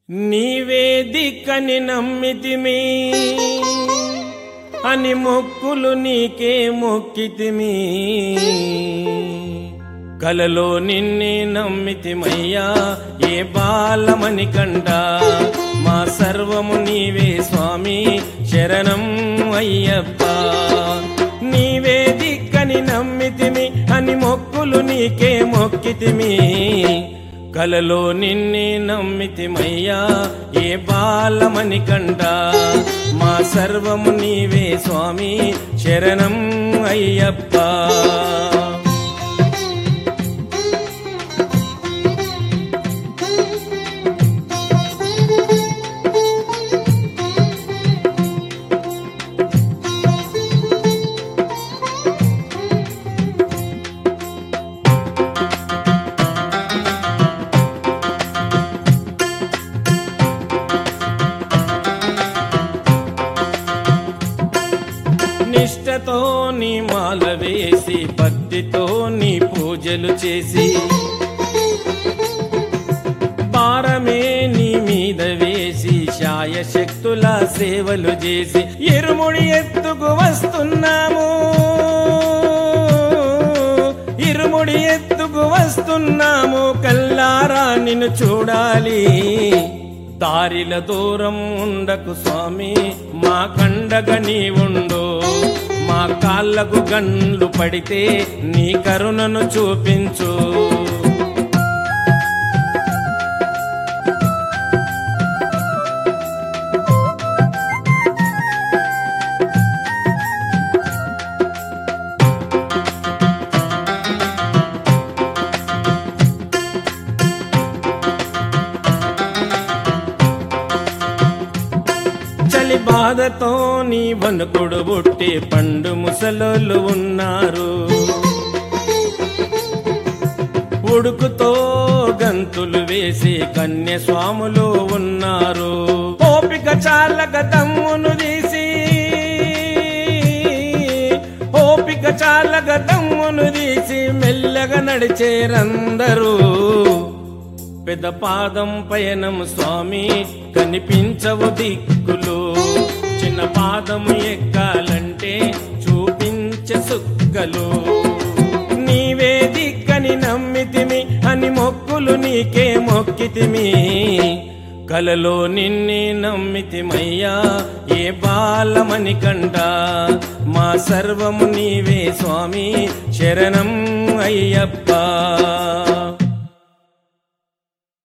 నీవే దిక్కని నమ్మితిమి అని మొక్కులు నీకే మొక్కితిమి కలలో నిన్నే నమ్మితిమయ్యా ఏ బాలమని కంట మా సర్వము నీవే స్వామి శరణం అయ్యప్ప నీవే దిక్కని నమ్మితిమి అని మొక్కులు నీకే మొక్కితిమి కలలో నిన్నే నమ్మితిమయ్యా ఏ బాలమని కంట మా సర్వము నీవే స్వామి శరణం అయ్యప్ప నిష్టతో నీ మాల వేసి భక్తితో నీ పూజలు చేసి భారమే నీ మీద వేసి శాయ శక్తుల సేవలు చేసి ఇరుముడి ఎత్తుకు వస్తున్నాము ఇరుముడి ఎత్తుకు వస్తున్నాము కల్లారా నిన్ను చూడాలి దారిల దూరం ఉండకు స్వామి మా కండగ నీ ఉండు మా కాళ్ళకు గండ్లు పడితే నీ కరుణను చూపించు చలి బాధతో నీ వణుకుడు బుట్టి పండు ముసలోళ్ళు ఉన్నారు ఉడుకుతో గంతులు వేసి కన్య స్వాములు ఉన్నారు ఓపిక చాలక తమ్మును తీసి ఓపిక చాలక తమ్మును తీసి మెల్లగా నడిచేరందరూ పెద్ద పాదం పయనం స్వామి కనిపించవు దిక్కులు చిన్న పాదం ఎక్కాలంటే చూపించే సుక్కలు నీవే దిక్కని నమ్మితిమి అని మొక్కులు నీకే మొక్కితిమి కలలో నిన్నే నమ్మితిమయ్యా ఏ బాలమని కంట మా సర్వము నీవే స్వామి శరణం అయ్యప్ప